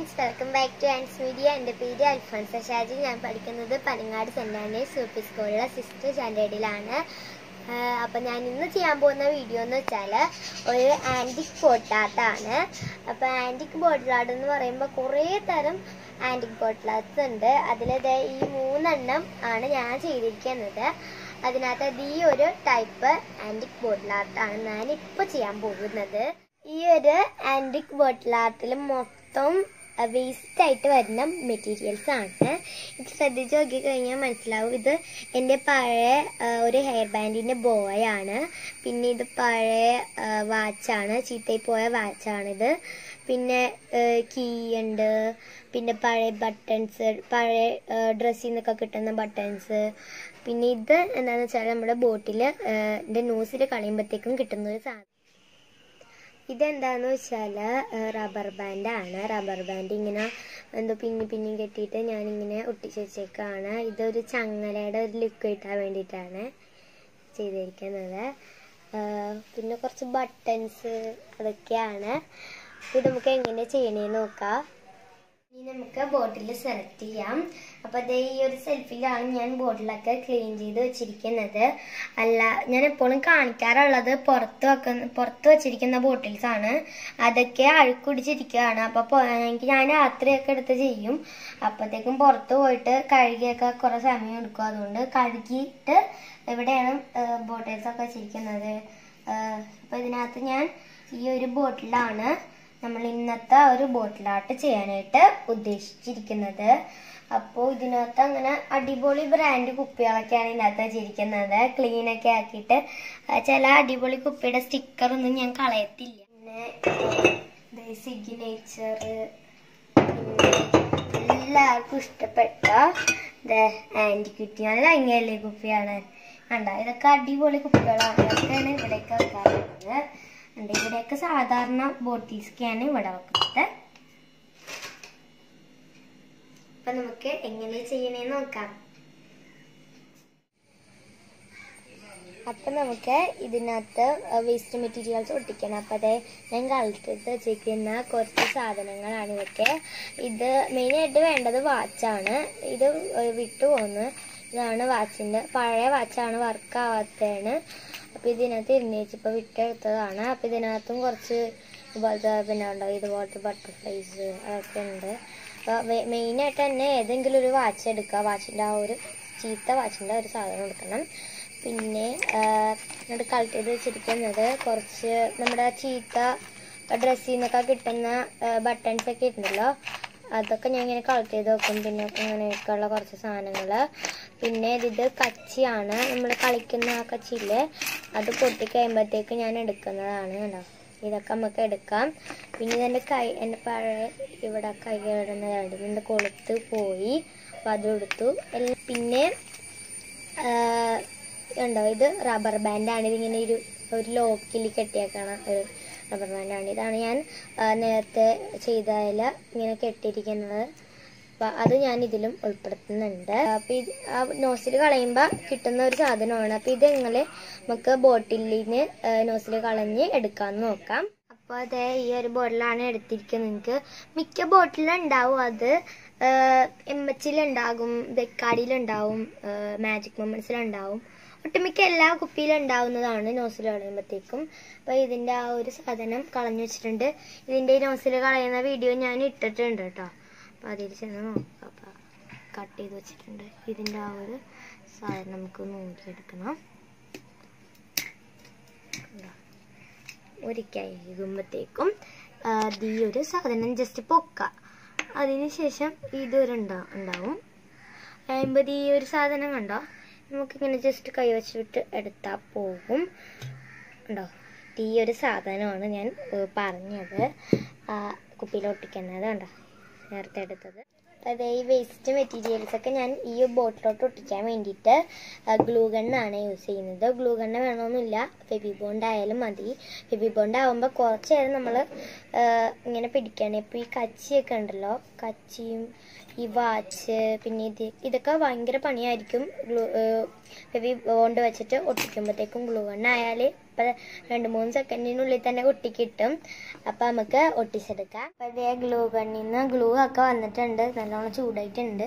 Friends welcome back to Ann's media എൻ്റെ പേര് അൽഫോൻസ ഷാജി ഞാൻ പഠിക്കുന്നത് Panangad saint Andrews U P സ്കൂളിലെ സിക്സ്ത് സ്റ്റാൻഡേർഡിലാണ് അപ്പം ഞാൻ ഇന്ന് ചെയ്യാൻ പോകുന്ന വീഡിയോ എന്ന് വെച്ചാൽ ഒരു ആൻറ്റിക് ബോട്ടിലാട്ടാണ് അപ്പോൾ ആൻറ്റിക് ബോട്ടിലാട്ട് എന്ന് പറയുമ്പോൾ കുറേ തരം ആൻറ്റിക് ബോട്ടിലാട്ട്സ് ഉണ്ട് അതിൽ ഈ മൂന്നെണ്ണം ആണ് ഞാൻ ചെയ്തിരിക്കുന്നത് അതിനകത്ത് ഇത് ഈ ഒരു ടൈപ്പ് ആൻറ്റിക് ബോട്ടിലാട്ടാണ് ഞാൻ ഇപ്പോൾ ചെയ്യാൻ പോകുന്നത് ഈ ഒരു ആൻറ്റിക് ബോട്ടിൽ ആർട്ടിൽ മൊത്തം വേസ്റ്റ് ആയിട്ട് വരുന്ന മെറ്റീരിയൽസ് ആണ് ഇത് ശ്രദ്ധിച്ച് നോക്കി കഴിഞ്ഞാൽ മനസ്സിലാവും ഇത് എൻ്റെ പഴയ ആ, ഒരു ഹെയർ ബാൻഡിൻ്റെ ബോയ് ആണ് പിന്നെ ഇത് പഴയ വാച്ചാണ് ചീത്തയിൽ പോയ വാച്ചാണിത് പിന്നെ കീ ഉണ്ട് പിന്നെ പഴയ ബട്ടൺസ് പഴയ ഡ്രസ്സിൽ നിന്നൊക്കെ കിട്ടുന്ന ബട്ടൺസ് പിന്നെ ഇത് എന്താണെന്ന് വെച്ചാൽ നമ്മുടെ ബോട്ടിൽ നോസിൽ കളയുമ്പോഴത്തേക്കും കിട്ടുന്ന ഒരു സാധനം ഇതെന്താന്ന് വെച്ചാൽ റബ്ബർ ബാൻഡാണ് റബ്ബർ ബാൻഡ് ഇങ്ങനെ എന്തോ പിന്നി പിന്നി കെട്ടിയിട്ട് ഞാനിങ്ങനെ ഒട്ടിച്ച് വെച്ചേക്കാണ് ഇതൊരു ചങ്ങലയുടെ ഒരു ലുക്ക് കിട്ടാൻ വേണ്ടിയിട്ടാണ് ചെയ്തിരിക്കുന്നത് ആ, പിന്നെ കുറച്ച് ബട്ടൺസ് അതൊക്കെയാണ് ഇത് നമുക്ക് എങ്ങനെ ചെയ്യണേന്ന് നോക്കാം ഇനി നമുക്ക് ബോട്ടിൽ സെലക്ട് ചെയ്യാം അപ്പോൾ അതേ ഈ ഒരു സെൽഫിലാണ് ഞാൻ ബോട്ടിലൊക്കെ ക്ലീൻ ചെയ്ത് വെച്ചിരിക്കുന്നത് അല്ല ഞാൻ എപ്പോഴും കാണിക്കാറുള്ളത് പുറത്ത് വെക്കുന്ന പുറത്ത് വെച്ചിരിക്കുന്ന ബോട്ടിൽസ് ആണ് അതൊക്കെ അഴുക്കുടിച്ചിരിക്കുകയാണ് അപ്പോൾ എനിക്ക് ഞാൻ രാത്രിയൊക്കെ എടുത്ത് ചെയ്യും അപ്പോഴത്തേക്കും പുറത്ത് പോയിട്ട് കഴുകിയൊക്കെ കുറേ സമയം എടുക്കും അതുകൊണ്ട് കഴുകിയിട്ട് ഇവിടെയാണ് ബോട്ടിൽസ് ഒക്കെ വെച്ചിരിക്കുന്നത് അപ്പോൾ ഇതിനകത്ത് ഞാൻ ഈ ഒരു ബോട്ടിലാണ് നമ്മൾ ഇന്നത്തെ ഒരു ബോട്ടിലാട്ട് ചെയ്യാനായിട്ട് ഉദ്ദേശിച്ചിരിക്കുന്നത് അപ്പോൾ ഇതിനകത്ത് അങ്ങനെ അടിപൊളി ബ്രാൻഡ് കുപ്പികളൊക്കെയാണ് ഇതിനകത്ത് വെച്ചിരിക്കുന്നത് ക്ലീൻ ഒക്കെ ആക്കിയിട്ട് ആ, ചില അടിപൊളി കുപ്പിയുടെ സ്റ്റിക്കർ ഒന്നും ഞാൻ കളയത്തില്ല പിന്നെ സിഗ്നേച്ചർ പിന്നെ എല്ലാവർക്കും ഇഷ്ടപ്പെട്ട ആൻറ്റി കുട്ടി നല്ല ഭംഗിയല്ലേ കുപ്പിയാണ് കണ്ട ഇതൊക്കെ അടിപൊളി കുപ്പികളാണ് ഇതൊക്കെയാണ് ഇവിടെയൊക്കെ വെക്കാറുള്ളത് ഉണ്ട് ഇവിടെയൊക്കെ സാധാരണ ബോട്ടിൽസൊക്കെയാണ് ഇവിടെ വെക്കുന്നത് അപ്പൊ നമുക്ക് എങ്ങനെ ചെയ്യണേന്ന് നോക്കാം അപ്പൊ നമുക്ക് ഇതിനകത്ത് വേസ്റ്റ് മെറ്റീരിയൽസ് ഒട്ടിക്കണം അപ്പൊ അതെ ഞാൻ കളക്ട് വെച്ചിരിക്കുന്ന കുറച്ച് സാധനങ്ങളാണ് ഇതൊക്കെ ഇത് മെയിനായിട്ട് വേണ്ടത് വാച്ചാണ് ഇത് വിട്ടു പോന്ന് ഇതാണ് വാച്ചിന്റെ പഴയ വാച്ചാണ് വർക്ക് ആവാത്തതാണ് അപ്പൊ ഇതിനകത്ത് ഇരുന്നേച്ചിപ്പോ വിട്ടെടുത്തതാണ് അപ്പൊ ഇതിനകത്തും കുറച്ച് ഇതുപോലത്തെ പിന്നെ ഉണ്ടാവും ഇതുപോലത്തെ ബട്ടർഫ്ലൈസ് അതൊക്കെ ഉണ്ട് അപ്പൊ മെയിനായിട്ട് തന്നെ ഏതെങ്കിലും ഒരു വാച്ച് എടുക്കുക വാച്ചിന്റെ ആ ഒരു ചീത്ത വാച്ചിന്റെ ഒരു സാധനം എടുക്കണം പിന്നെ എന്നിട്ട് കളക്ട് ചെയ്ത് വെച്ചിരിക്കുന്നത് കുറച്ച് നമ്മുടെ ചീത്ത ഡ്രസ്സിൽ നിന്നൊക്കെ കിട്ടുന്ന ബട്ടൺസ് ഒക്കെ ഉണ്ടല്ലോ അതൊക്കെ ഞാൻ ഇങ്ങനെ കളക്ട് ചെയ്ത് വെക്കും പിന്നെ അങ്ങനെയൊക്കെയുള്ള കുറച്ച് സാധനങ്ങൾ പിന്നെ ഇത് കച്ചിയാണ് നമ്മൾ കളിക്കുന്ന ആ കച്ചിയില്ലേ അത് പൊട്ടിക്കഴിയുമ്പോഴത്തേക്ക് ഞാൻ എടുക്കുന്നതാണ് കേട്ടോ ഇതൊക്കെ നമുക്ക് എടുക്കാം പിന്നെ ഇതെൻ്റെ കൈ എൻ്റെ പഴയ ഇവിടെ കൈ കിടന്നതാണ് ഇതിൻ്റെ കൊളുത്ത് പോയി അപ്പോൾ അതും എടുത്തു എല്ലാം- പിന്നെ ആഹ് ഉണ്ടോ ഇത് റബ്ബർ ബാൻഡാണ് ഇതിങ്ങനെ ഒരു ഒരു ലോക്കിൽ കെട്ടിയേക്കണ ഒരു റബ്ബർ ബാൻഡാണ് ഇതാണ് ഞാൻ ആഹ് നേരത്തെ ചെയ്തതിൽ ഇങ്ങനെ കെട്ടിയിരിക്കുന്നത് അപ്പം അത് ഞാൻ ഇതിലും ഉൾപ്പെടുത്തുന്നുണ്ട് അപ്പം ഇത് ആ നോസിൽ കളയുമ്പോൾ കിട്ടുന്ന ഒരു സാധനമാണ് അപ്പം ഇത് എങ്ങനെ നമുക്ക് ബോട്ടിലിന് നോസിൽ കളഞ്ഞ് എടുക്കാമെന്ന് നോക്കാം അപ്പോൾ അതെ ഈ ഒരു ബോട്ടിലാണ് എടുത്തിരിക്കുന്നത് നിങ്ങൾക്ക് മിക്ക ബോട്ടിലും ഉണ്ടാവും അത് എം എച്ചിലുണ്ടാകും ബെക്കാടിയിലുണ്ടാവും മാജിക് മൊമെൻസിലുണ്ടാവും ഒട്ടുമിക്ക എല്ലാ കുപ്പിയിലും ഉണ്ടാവുന്നതാണ് നോസിൽ കളയുമ്പോഴത്തേക്കും അപ്പോൾ ഇതിൻ്റെ ആ ഒരു സാധനം കളഞ്ഞു വെച്ചിട്ടുണ്ട് ഇതിൻ്റെ ഈ നോസിൽ കളയുന്ന വീഡിയോ ഞാൻ ഇട്ടിട്ടുണ്ട് കേട്ടോ അപ്പോൾ അതിൽ ചെന്ന് നോക്കാം അപ്പോൾ കട്ട് ചെയ്ത് വെച്ചിട്ടുണ്ട് ഇതിൻ്റെ ആ ഒരു സാധനം നമുക്ക് നോക്കിയെടുക്കണം കണ്ടോ? ഒരു കഴുകുമ്പോഴത്തേക്കും ഈ ഒരു സാധനം ജസ്റ്റ് പൊക്ക അതിനുശേഷം ഇതൊരു ഉണ്ടാ ഉണ്ടാവും കഴിയുമ്പോൾ ഈ ഒരു സാധനം കണ്ടോ നമുക്കിങ്ങനെ ജസ്റ്റ് കൈ വെച്ചിട്ട് എടുത്താൽ പോകും ഉണ്ടോ ഈ ഒരു സാധനമാണ് ഞാൻ ഏഹ്, പറഞ്ഞത് ആ, കുപ്പിയിൽ ഒട്ടിക്കുന്നത് കണ്ടോ നേരത്തെ എടുത്തത് അതെ ഈ വേസ്റ്റ് മെറ്റീരിയൽസ് ഒക്കെ ഞാൻ ഈ ബോട്ടിലോട്ട് ഒട്ടിക്കാൻ വേണ്ടിയിട്ട് ഗ്ലൂ ഗണ്ണാണ് യൂസ് ചെയ്യുന്നത് ഗ്ലൂ ഗണ്ണ് വേണമെന്നില്ല ഫെബി ബോണ്ട് ആയാലും മതി ഫെബി ബോണ്ട് ആകുമ്പോൾ കുറച്ച് നേരം നമ്മൾ ഇങ്ങനെ പിടിക്കണം ഇപ്പോൾ ഈ കച്ചിയൊക്കെ ഉണ്ടല്ലോ കച്ചിയും ഈ വാച്ച് പിന്നെ ഇത് ഇതൊക്കെ ഭയങ്കര പണിയായിരിക്കും ഗ്ലൂ ഫെബി ബോണ്ട് വെച്ചിട്ട് ഒട്ടിക്കുമ്പോഴത്തേക്കും ഗ്ലൂ ഗണ്ണായാൽ അപ്പം രണ്ട് മൂന്ന് സെക്കൻഡിനുള്ളിൽ തന്നെ കുട്ടി കിട്ടും അപ്പം നമുക്ക് ഒട്ടിച്ചെടുക്കാം അപ്പം അതേ ഗ്ലൂ ഗണ്ണിൽ നിന്ന് ഗ്ലൂ ഒക്കെ വന്നിട്ടുണ്ട് നല്ലോണം ചൂടായിട്ടുണ്ട്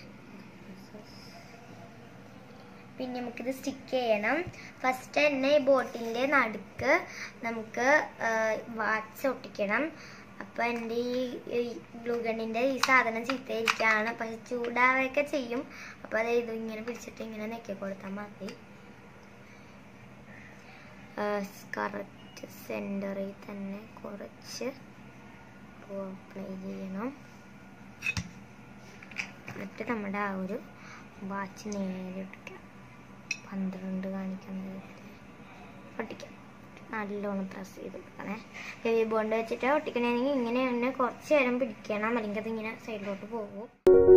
പിന്നെ നമുക്കിത് സ്റ്റിക്ക് ചെയ്യണം ഫസ്റ്റ് തന്നെ ഈ ബോട്ടിൻ്റെ നടുക്ക് നമുക്ക് വാച്ച് ഒട്ടിക്കണം അപ്പോൾ എൻ്റെ ഈ ഗ്ലൂ ഗണ്ണിൻ്റെ ഈ സാധനം ചീത്തയിരിക്കുകയാണ് പക്ഷെ ചൂടാവുകയൊക്കെ ചെയ്യും അപ്പോൾ അത് ഇത് ഇങ്ങനെ പിടിച്ചിട്ട് ഇങ്ങനെ നെക്കി കൊടുത്താൽ മതി കറക്റ്റ് സെൻറ്ററിൽ തന്നെ കുറച്ച് അപ്ലൈ ചെയ്യണം എന്നിട്ട് നമ്മുടെ ആ ഒരു വാച്ച് നേരെ ഒട്ടിക്കാം പന്ത്രണ്ട് കാണിക്കുന്ന വിധത്തിൽ ഒട്ടിക്കാം നല്ലോണം പ്രസ് ചെയ്ത് കൊടുക്കണേ ഹെവി ബോണ്ട് വെച്ചിട്ട് ഒട്ടിക്കണമെങ്കിൽ ഇങ്ങനെ തന്നെ കുറച്ച് നേരം പിടിക്കണം അല്ലെങ്കിൽ അതിങ്ങനെ സൈഡിലോട്ട് പോകും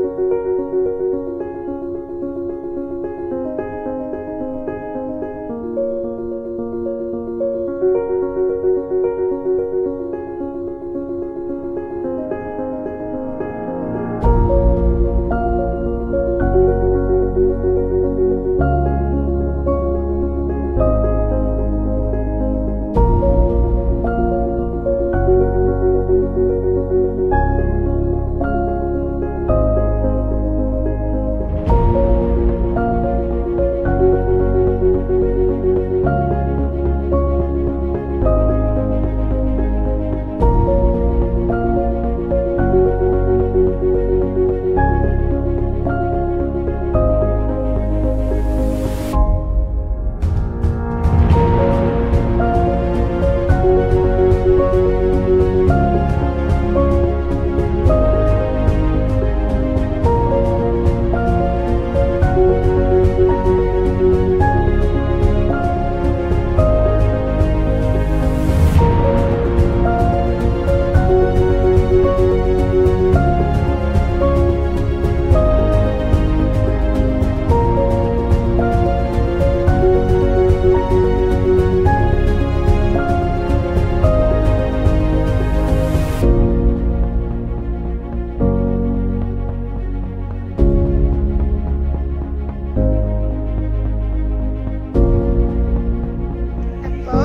അപ്പോൾ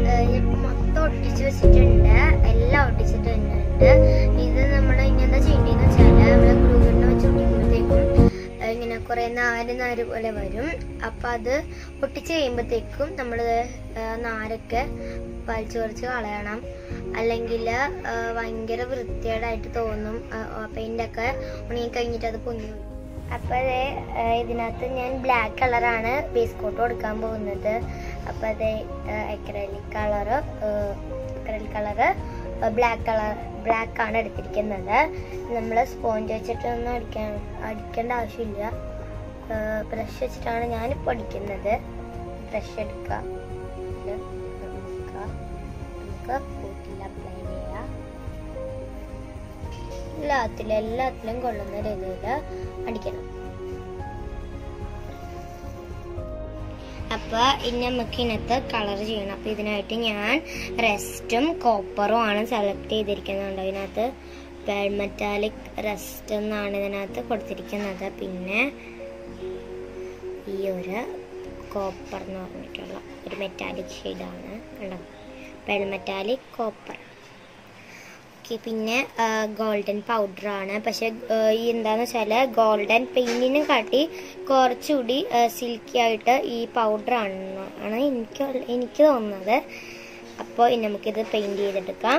മൊത്തം ഒട്ടിച്ച് വെച്ചിട്ടുണ്ട് എല്ലാം ഒട്ടിച്ചിട്ടുണ്ട് ഇത് നമ്മൾ ഇനി എന്താ ചെയ്യേണ്ടതെന്ന് വെച്ചാൽ നമ്മൾ ഗ്ലൂഗണ്ണ വെച്ച് ഒട്ടിക്കുമ്പോഴത്തേക്കും ഏഹ് ഇങ്ങനെ കുറേ നാര് നാര് പോലെ വരും അപ്പം അത് ഒട്ടിച്ച് കഴിയുമ്പോഴത്തേക്കും നമ്മൾ നാരൊക്കെ വലിച്ചു കുറച്ച് കളയണം അല്ലെങ്കിൽ ഭയങ്കര വൃത്തികേടായിട്ട് തോന്നും പെയിൻ്റൊക്കെ ഉണങ്ങി കഴിഞ്ഞിട്ട് അത് പൊങ്ങി വരും അപ്പോൾ അതേ ഇതിനകത്ത് ഞാൻ ബ്ലാക്ക് കളറാണ് ബേസ് കോട്ട് കൊടുക്കാൻ പോകുന്നത് അപ്പോൾ അതേ acrylic colour acrylic colour black colour black ആണ് എടുത്തിരിക്കുന്നത് നമ്മൾ സ്പോഞ്ച് വെച്ചിട്ടൊന്നും അടിക്കാൻ അടിക്കേണ്ട ആവശ്യമില്ല ബ്രഷ് വെച്ചിട്ടാണ് ഞാനിപ്പോൾ അടിക്കുന്നത് ബ്രഷ് എടുക്കുക ഇത് എടുക്കുക. നമുക്ക് കൂട്ടിൽ അപ്ലൈ ചെയ്യാം എല്ലാത്തിലും എല്ലാത്തിലും കൊള്ളുന്ന രീതിയിൽ അടിക്കണം അപ്പോൾ ഇനി നമുക്ക് ഇതിനകത്ത് കളർ ചെയ്യണം അപ്പോൾ ഇതിനായിട്ട് ഞാൻ റെസ്റ്റും കോപ്പറും ആണ് സെലക്ട് ചെയ്തിരിക്കുന്നുണ്ട് ഇതിനകത്ത് മെറ്റാലിക് റെസ്റ്റ് എന്നാണ് ഇതിനകത്ത് കൊടുത്തിരിക്കുന്നത് പിന്നെ ഈ ഒരു കോപ്പർ എന്ന് പറഞ്ഞിട്ടുള്ള ഒരു മെറ്റാലിക് ഷെയ്ഡാണ് കണ്ടോ വെൾ മെറ്റാലിക് കോപ്പർ ഓക്കെ പിന്നെ ഗോൾഡൻ പൗഡറാണ് പക്ഷെ ഈ എന്താന്ന് വെച്ചാൽ ഗോൾഡൻ പെയിൻറ്റിനെ കാട്ടി കുറച്ചുകൂടി സിൽക്കി ആയിട്ട് ഈ പൗഡർ ആണ് ആണ് എനിക്ക് എനിക്ക് തോന്നുന്നത് അപ്പോൾ ഇനി നമുക്കിത് പെയിൻറ് ചെയ്തെടുക്കാം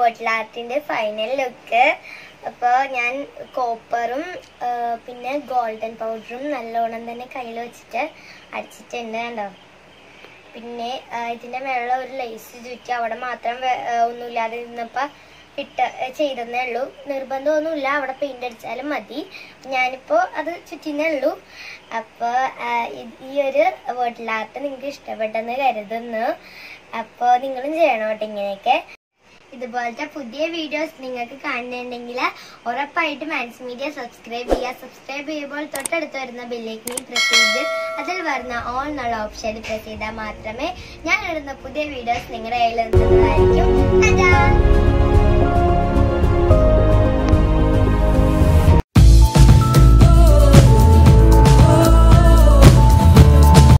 ബോട്ടിൽ ആർട്ടിന്റെ ഫൈനൽ ലുക്ക് അപ്പോൾ ഞാൻ കോപ്പറും പിന്നെ ഗോൾഡൻ പൗഡറും നല്ലോണം തന്നെ കയ്യിൽ വെച്ചിട്ട് അടിച്ചിട്ടുണ്ട് കണ്ടോ പിന്നെ ആ, ഇതിന്റെ മേളിൽ ഒരു ലേസ് ചുറ്റി അവിടെ മാത്രം വെ- ആ, ഒന്നുമില്ലാതെ ഇരുന്നപ്പോ ഇട്ട് ചെയ്തതേ ഉള്ളൂ നിർബന്ധമൊന്നുമില്ല അവിടെ പെയിന്റ് അടിച്ചാലും മതി ഞാനിപ്പോ അത് ചുറ്റിനേ ഉള്ളൂ അപ്പൊ ആ, ഇത് ഈ ഒരു ബോട്ടിൽ ആർട്ട് നിങ്ങൾക്ക് ഇഷ്ടപ്പെട്ടെന്ന് കരുതുന്നു അപ്പോൾ നിങ്ങളും ചെയ്യണം കേട്ടോ ഇങ്ങനെയൊക്കെ ഇതുപോലത്തെ പുതിയ വീഡിയോസ് നിങ്ങൾക്ക് കാണുന്നുണ്ടെങ്കിൽ ഉറപ്പായിട്ടും മാൻസ് മീഡിയ സബ്സ്ക്രൈബ് ചെയ്യുക സബ്സ്ക്രൈബ് ചെയ്യുമ്പോൾ തൊട്ടടുത്ത് വരുന്ന ബില്ലേക്ക് പ്രസ് ചെയ്ത് അതിൽ വരുന്ന ഓൾ എന്നുള്ള ഓപ്ഷൻ പ്രസ് ചെയ്താൽ മാത്രമേ ഞാൻ ഇടുന്ന പുതിയ വീഡിയോസ് നിങ്ങളുടെ കയ്യിൽ എത്തുന്നതായിരിക്കും Ta-da!